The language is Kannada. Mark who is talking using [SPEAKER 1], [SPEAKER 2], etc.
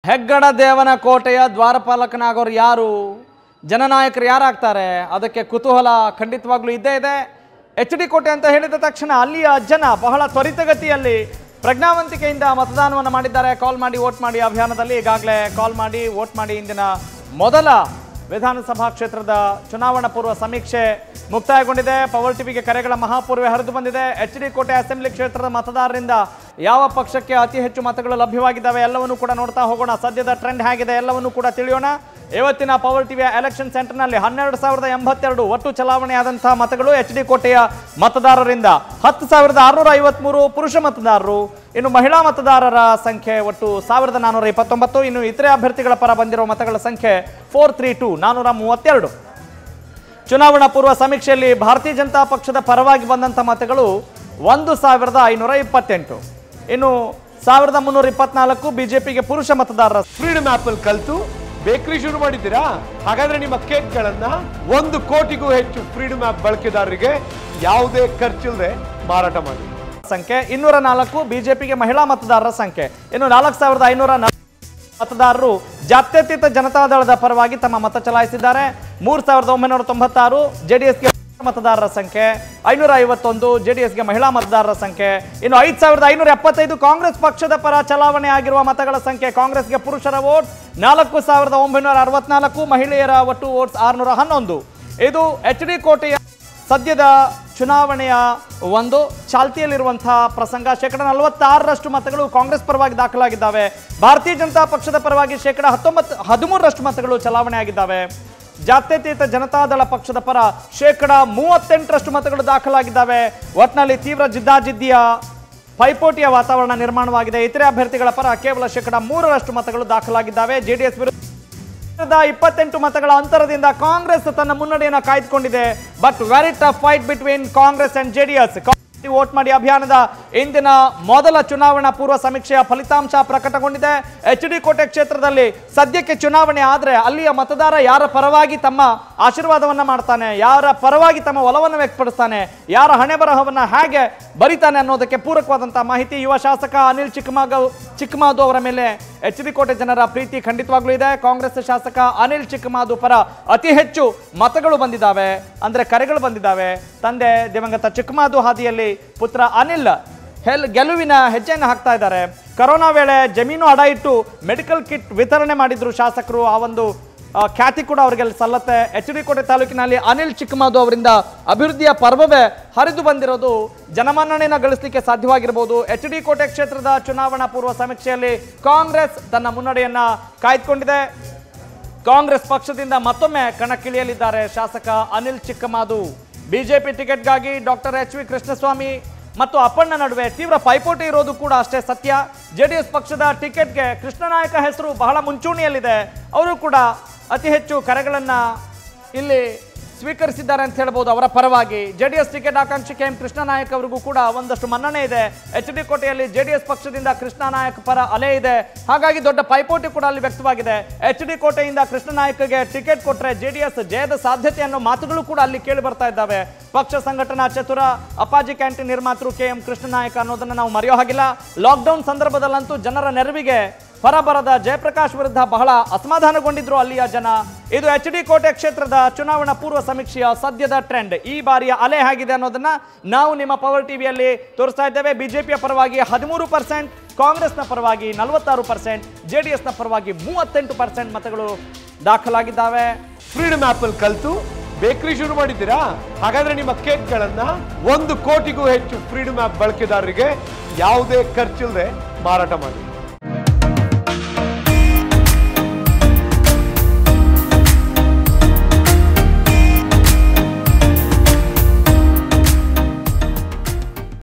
[SPEAKER 1] ಹೆಗ್ಗಡ ದೇವನ ಕೋಟೆಯ ದ್ವಾರಪಾಲಕನಾಗೋರು ಯಾರು ಜನನಾಯಕರು ಯಾರಾಗ್ತಾರೆ ಅದಕ್ಕೆ ಕುತೂಹಲ ಖಂಡಿತವಾಗ್ಲೂ ಇದ್ದೇ ಇದೆ ಎಚ್ ಡಿ ಕೋಟೆ ಅಂತ ಹೇಳಿದ ತಕ್ಷಣ ಅಲ್ಲಿಯ ಜನ ಬಹಳ ತ್ವರಿತಗತಿಯಲ್ಲಿ ಪ್ರಜ್ಞಾವಂತಿಕೆಯಿಂದ ಮತದಾನವನ್ನು ಮಾಡಿದ್ದಾರೆ ಕಾಲ್ ಮಾಡಿ ವೋಟ್ ಮಾಡಿ ಅಭಿಯಾನದಲ್ಲಿ ಈಗಾಗಲೇ ಕಾಲ್ ಮಾಡಿ ವೋಟ್ ಮಾಡಿ ಇಂದಿನ ಮೊದಲ ವಿಧಾನಸಭಾ ಕ್ಷೇತ್ರದ ಚುನಾವಣಾ ಪೂರ್ವ ಸಮೀಕ್ಷೆ ಮುಕ್ತಾಯಗೊಂಡಿದೆ ಪವರ್ ಟಿವಿಗೆ ಕರೆಗಳ ಮಹಾಪೂರ್ವೆ ಹರಿದು ಬಂದಿದೆ ಎಚ್ ಡಿ ಕೋಟೆ ಅಸೆಂಬ್ಲಿ ಕ್ಷೇತ್ರದ ಮತದಾರರಿಂದ ಯಾವ ಪಕ್ಷಕ್ಕೆ ಅತಿ ಹೆಚ್ಚು ಮತಗಳು ಲಭ್ಯವಾಗಿದ್ದಾವೆ ಎಲ್ಲವನ್ನೂ ಕೂಡ ನೋಡ್ತಾ ಹೋಗೋಣ ಸದ್ಯದ ಟ್ರೆಂಡ್ ಹೇಗಿದೆ ಎಲ್ಲವನ್ನೂ ಕೂಡ ತಿಳಿಯೋಣ ಇವತ್ತಿನ ಪವರ್ ಟಿವಿಯ ಎಲೆಕ್ಷನ್ ಸೆಂಟರ್ನಲ್ಲಿ ಹನ್ನೆರಡು ಸಾವಿರದ ಎಂಬತ್ತೆರಡು ಒಟ್ಟು ಚಲಾವಣೆಯಾದಂತಹ ಮತಗಳು ಎಚ್ ಡಿ ಕೋಟೆಯ ಮತದಾರರಿಂದ ಹತ್ತು ಸಾವಿರದ ಆರುನೂರ ಐವತ್ಮೂರು ಪುರುಷ ಮತದಾರರು ಇನ್ನು ಮಹಿಳಾ ಮತದಾರರ ಸಂಖ್ಯೆ ಒಟ್ಟು ಸಾವಿರದ ನಾನ್ನೂರ ಇಪ್ಪತ್ತೊಂಬತ್ತು ಇನ್ನು ಇತರೆ ಅಭ್ಯರ್ಥಿಗಳ ಪರ ಬಂದಿರುವ ಮತಗಳ ಸಂಖ್ಯೆ ಫೋರ್ ತ್ರೀ ಟು ನಾನ್ನೂರ ಮೂವತ್ತೆರಡು ಚುನಾವಣಾ ಪೂರ್ವ ಸಮೀಕ್ಷೆಯಲ್ಲಿ ಭಾರತೀಯ ಜನತಾ ಪಕ್ಷದ ಪರವಾಗಿ ಬಂದಂಥ ಮತಗಳು ಒಂದು ಸಾವಿರದ ಐನೂರ ಇಪ್ಪತ್ತೆಂಟು ಇನ್ನು ಸಾವಿರದ ಮುನ್ನೂರ ಇಪ್ಪತ್ನಾಲ್ಕು ಬಿಜೆಪಿಗೆ ಪುರುಷ ಮತದಾರರ
[SPEAKER 2] ಫ್ರೀಡಮ್ ಆಪ್ ಅಲ್ಲಿ ಕಲ್ತು ಬೇಕರಿ ಶುರು ಮಾಡಿದ್ದೀರಾ ಹಾಗಾದ್ರೆ ನಿಮ್ಮ ಕೇಕ್ಗಳನ್ನ ಒಂದು ಕೋಟಿಗೂ ಹೆಚ್ಚು ಫ್ರೀಡಮ್ ಆಪ್ ಬಳಕೆದಾರರಿಗೆ ಯಾವುದೇ ಖರ್ಚಿಲ್ಲದೆ ಮಾರಾಟ ಮಾಡಿ
[SPEAKER 1] ಸಂಖ್ಯೆ ಇನ್ನೂರ ನಾಲ್ಕು ಬಿಜೆಪಿಗೆ ಮಹಿಳಾ ಮತದಾರರ ಸಂಖ್ಯೆ ಇನ್ನು ನಾಲ್ಕು ಸಾವಿರದ ಐನೂರ ಮತದಾರರು ಜಾತ್ಯತೀತ ಜನತಾದಳದ ಪರವಾಗಿ ತಮ್ಮ ಮತ ಚಲಾಯಿಸಿದ್ದಾರೆ ಮೂರು ಸಾವಿರದ ಒಂಬೈನೂರ ತೊಂಬತ್ತಾರು ಜೆಡಿಎಸ್ಗೆ ಮತದಾರರ ಸಂಖ್ಯೆ ಐನೂರ ಐವತ್ತೊಂದು ಜೆಡಿಎಸ್ಗೆ ಮಹಿಳಾ ಮತದಾರರ ಸಂಖ್ಯೆ ಇನ್ನು ಐದು ಸಾವಿರದ ಐನೂರ ಎಪ್ಪತ್ತೈದು ಕಾಂಗ್ರೆಸ್ ಪಕ್ಷದ ಪರ ಚಲಾವಣೆ ಆಗಿರುವ ಮತಗಳ ಸಂಖ್ಯೆ ಕಾಂಗ್ರೆಸ್ಗೆ ಪುರುಷರ ವೋಟ್ ನಾಲ್ಕು ಸಾವಿರದ ಒಂಬೈನೂರ ಅರವತ್ನಾಲ್ಕು ಮಹಿಳೆಯರ ಒಟ್ಟು ವೋಟ್ಸ್ ಆರುನೂರ ಹನ್ನೊಂದು ಇದು ಎಚ್ ಡಿ ಕೋಟೆಯ ಸದ್ಯದ ಚುನಾವಣೆಯ ಒಂದು ಚಾಲ್ತಿಯಲ್ಲಿರುವಂತಹ ಪ್ರಸಂಗ ಶೇಕಡ ನಲವತ್ತಾರರಷ್ಟು ಮತಗಳು ಕಾಂಗ್ರೆಸ್ ಪರವಾಗಿ ದಾಖಲಾಗಿದ್ದಾವೆ ಭಾರತೀಯ ಜನತಾ ಪಕ್ಷದ ಪರವಾಗಿ ಶೇಕಡ ಹತ್ತೊಂಬತ್ತು ಹದಿಮೂರರಷ್ಟು ಮತಗಳು ಚಲಾವಣೆ ಆಗಿದ್ದಾವೆ ಜಾತ್ಯತೀತ ಜನತಾದಳ ಪಕ್ಷದ ಪರ ಶೇಕಡ ಮೂವತ್ತೆಂಟರಷ್ಟು ಮತಗಳು ದಾಖಲಾಗಿದ್ದಾವೆ ಒಟ್ನಲ್ಲಿ ತೀವ್ರ ಜಿದ್ದಾಜಿದ್ದಿಯ ಪೈಪೋಟಿಯ ವಾತಾವರಣ ನಿರ್ಮಾಣವಾಗಿದೆ ಇತರೆ ಅಭ್ಯರ್ಥಿಗಳ ಪರ ಕೇವಲ ಶೇಕಡ ಮೂರರಷ್ಟು ಮತಗಳು ದಾಖಲಾಗಿದ್ದಾವೆ ಜೆಡಿಎಸ್ ವಿರುದ್ಧ ಸಾವಿರದ ಇಪ್ಪತ್ತೆಂಟು ಮತಗಳ ಅಂತರದಿಂದ ಕಾಂಗ್ರೆಸ್ ತನ್ನ ಮುನ್ನಡೆಯನ್ನು ಕಾಯ್ದುಕೊಂಡಿದೆ but very tough fight between Congress and JDS vote ಮಾಡಿ ಅಭಿಯಾನದ ಇಂದಿನ ಮೊದಲ ಚುನಾವಣಾ ಪೂರ್ವ ಸಮೀಕ್ಷೆಯ ಫಲಿತಾಂಶ ಪ್ರಕಟಗೊಂಡಿದೆ ಎಚ್ ಡಿ ಕೋಟೆ ಕ್ಷೇತ್ರದಲ್ಲಿ ಸದ್ಯಕ್ಕೆ ಚುನಾವಣೆ ಆದರೆ ಅಲ್ಲಿಯ ಮತದಾರ ಯಾರ ಪರವಾಗಿ ತಮ್ಮ ಆಶೀರ್ವಾದವನ್ನ ಮಾಡ್ತಾನೆ ಯಾರ ಪರವಾಗಿ ತಮ್ಮ ಒಲವನ್ನು ವ್ಯಕ್ತಪಡಿಸ್ತಾನೆ ಯಾರ ಹಣೆ ಬರಹವನ್ನ ಹೇಗೆ ಬರಿತಾನೆ ಅನ್ನೋದಕ್ಕೆ ಪೂರಕವಾದಂತಹ ಮಾಹಿತಿ ಯುವ ಶಾಸಕ ಅನಿಲ್ ಚಿಕ್ಕಮಾಗ ಚಿಕ್ಕಮಾದು ಅವರ ಮೇಲೆ ಎಚ್ ಡಿ ಕೋಟೆ ಜನರ ಪ್ರೀತಿ ಖಂಡಿತವಾಗ್ಲೂ ಇದೆ ಕಾಂಗ್ರೆಸ್ ಶಾಸಕ ಅನಿಲ್ ಚಿಕ್ಕಮಾದು ಪರ ಅತಿ ಹೆಚ್ಚು ಮತಗಳು ಬಂದಿದ್ದಾವೆ ಅಂದ್ರೆ ಕರೆಗಳು ಬಂದಿದ್ದಾವೆ ತಂದೆ ದಿವಂಗತ ಚಿಕ್ಕಮಾದು ಹಾದಿಯಲ್ಲಿ ಪುತ್ರ ಅನಿಲ್ ಹೆಲ್ ಗೆಲುವಿನ ಹೆಜ್ಜೆಯನ್ನು ಹಾಕ್ತಾ ಇದ್ದಾರೆ ಕರೋನಾ ವೇಳೆ ಜಮೀನು ಅಡ ಇಟ್ಟು ಮೆಡಿಕಲ್ ಕಿಟ್ ವಿತರಣೆ ಮಾಡಿದ್ರು ಶಾಸಕರು ಆ ಒಂದು ಆ, ಖ್ಯಾತಿ ಕೂಡ ಅವರಿಗೆ ಸಲ್ಲತ್ತೆ ಎಚ್ ಡಿ ಕೋಟೆ ತಾಲೂಕಿನಲ್ಲಿ ಅನಿಲ್ ಚಿಕ್ಕಮಾದು ಅವರಿಂದ ಅಭಿವೃದ್ಧಿಯ ಪರ್ವವೇ ಹರಿದು ಬಂದಿರೋದು ಜನಮನ್ನಣೆನ ಗಳಿಸಲಿಕ್ಕೆ ಸಾಧ್ಯವಾಗಿರಬಹುದು ಎಚ್ ಡಿ ಕೋಟೆ ಕ್ಷೇತ್ರದ ಚುನಾವಣಾ ಪೂರ್ವ ಸಮೀಕ್ಷೆಯಲ್ಲಿ ಕಾಂಗ್ರೆಸ್ ತನ್ನ ಮುನ್ನಡೆಯನ್ನ ಕಾಯ್ದುಕೊಂಡಿದೆ ಕಾಂಗ್ರೆಸ್ ಪಕ್ಷದಿಂದ ಮತ್ತೊಮ್ಮೆ ಕಣಕ್ಕಿಳಿಯಲಿದ್ದಾರೆ ಶಾಸಕ ಅನಿಲ್ ಚಿಕ್ಕಮಾದು ಬಿಜೆಪಿ ಟಿಕೆಟ್ಗಾಗಿ ಡಾಕ್ಟರ್ ಎಚ್ ವಿ ಕೃಷ್ಣಸ್ವಾಮಿ ಮತ್ತು ಅಪ್ಪಣ್ಣ ನಡುವೆ ತೀವ್ರ ಪೈಪೋಟಿ ಇರೋದು ಕೂಡ ಅಷ್ಟೇ ಸತ್ಯ ಜೆಡಿಎಸ್ ಪಕ್ಷದ ಟಿಕೆಟ್ಗೆ ಕೃಷ್ಣನಾಯಕ ಹೆಸರು ಬಹಳ ಮುಂಚೂಣಿಯಲ್ಲಿದೆ ಅವರು ಕೂಡ ಅತಿ ಹೆಚ್ಚು ಕರೆಗಳನ್ನ ಇಲ್ಲಿ ಸ್ವೀಕರಿಸಿದ್ದಾರೆ ಅಂತ ಹೇಳ್ಬೋದು ಅವರ ಪರವಾಗಿ ಜೆಡಿಎಸ್ ಟಿಕೆಟ್ ಆಕಾಂಕ್ಷಿ ಕೆ ಎಂ ಕೃಷ್ಣನಾಯಕ್ ಅವರಿಗೂ ಕೂಡ ಒಂದಷ್ಟು ಮನ್ನಣೆ ಇದೆ ಎಚ್ ಡಿ ಕೋಟೆಯಲ್ಲಿ ಜೆಡಿಎಸ್ ಪಕ್ಷದಿಂದ ಕೃಷ್ಣನಾಯಕ್ ಪರ ಅಲೆ ಇದೆ ಹಾಗಾಗಿ ದೊಡ್ಡ ಪೈಪೋಟಿ ಕೂಡ ಅಲ್ಲಿ ವ್ಯಕ್ತವಾಗಿದೆ ಎಚ್ ಡಿ ಕೋಟೆಯಿಂದ ಕೃಷ್ಣನಾಯಕ್ಗೆ ಟಿಕೆಟ್ ಕೊಟ್ಟರೆ ಜೆಡಿಎಸ್ ಜಯದ ಸಾಧ್ಯತೆ ಅನ್ನೋ ಮಾತುಗಳು ಕೂಡ ಅಲ್ಲಿ ಕೇಳಿ ಬರ್ತಾ ಇದ್ದಾವೆ ಪಕ್ಷ ಸಂಘಟನಾ ಚತುರ ಅಪ್ಪಾಜಿ ಕ್ಯಾಂಟೀನ್ ನಿರ್ಮಾತೃ ಕೆ ಎಂ ಕೃಷ್ಣನಾಯಕ್ ಅನ್ನೋದನ್ನ ನಾವು ಮರೆಯೋ ಹಾಗಿಲ್ಲ ಲಾಕ್ಡೌನ್ ಸಂದರ್ಭದಲ್ಲಂತೂ ಜನರ ನೆರವಿಗೆ ಹೊರಬರದ ಜಯಪ್ರಕಾಶ್ ವಿರುದ್ಧ ಬಹಳ ಅಸಮಾಧಾನಗೊಂಡಿದ್ರು ಅಲ್ಲಿಯ ಜನ ಇದು ಎಚ್ ಡಿ ಕೋಟೆ ಕ್ಷೇತ್ರದ ಚುನಾವಣಾ ಪೂರ್ವ ಸಮೀಕ್ಷೆಯ ಸದ್ಯದ ಟ್ರೆಂಡ್ ಈ ಬಾರಿಯ ಅಲೆ ಹೇಗಿದೆ ಅನ್ನೋದನ್ನ ನಾವು ನಿಮ್ಮ ಪವರ್ ಟಿವಿಯಲ್ಲಿ ತೋರಿಸ್ತಾ ಇದ್ದೇವೆ ಬಿಜೆಪಿಯ ಪರವಾಗಿ ಹದಿಮೂರು ಪರ್ಸೆಂಟ್ ಕಾಂಗ್ರೆಸ್ನ ಪರವಾಗಿ ನಲವತ್ತಾರು ಪರ್ಸೆಂಟ್ ಜೆಡಿಎಸ್ನ ಪರವಾಗಿ ಮೂವತ್ತೆಂಟು ಪರ್ಸೆಂಟ್ ಮತಗಳು ದಾಖಲಾಗಿದ್ದಾವೆ
[SPEAKER 2] ಫ್ರೀಡಮ್ ಆಪ್ ಅಲ್ಲಿ ಕಲ್ತು ಬೇಕರಿ ಶುರು ಮಾಡಿದ್ದೀರಾ ಹಾಗಾದ್ರೆ ನಿಮ್ಮ ಕೇಕ್ಗಳನ್ನ ಒಂದು ಕೋಟಿಗೂ ಹೆಚ್ಚು ಫ್ರೀಡಮ್ ಆಪ್ ಬಳಕೆದಾರರಿಗೆ ಯಾವುದೇ ಖರ್ಚಿಲ್ಲದೆ ಮಾರಾಟ ಮಾಡಿ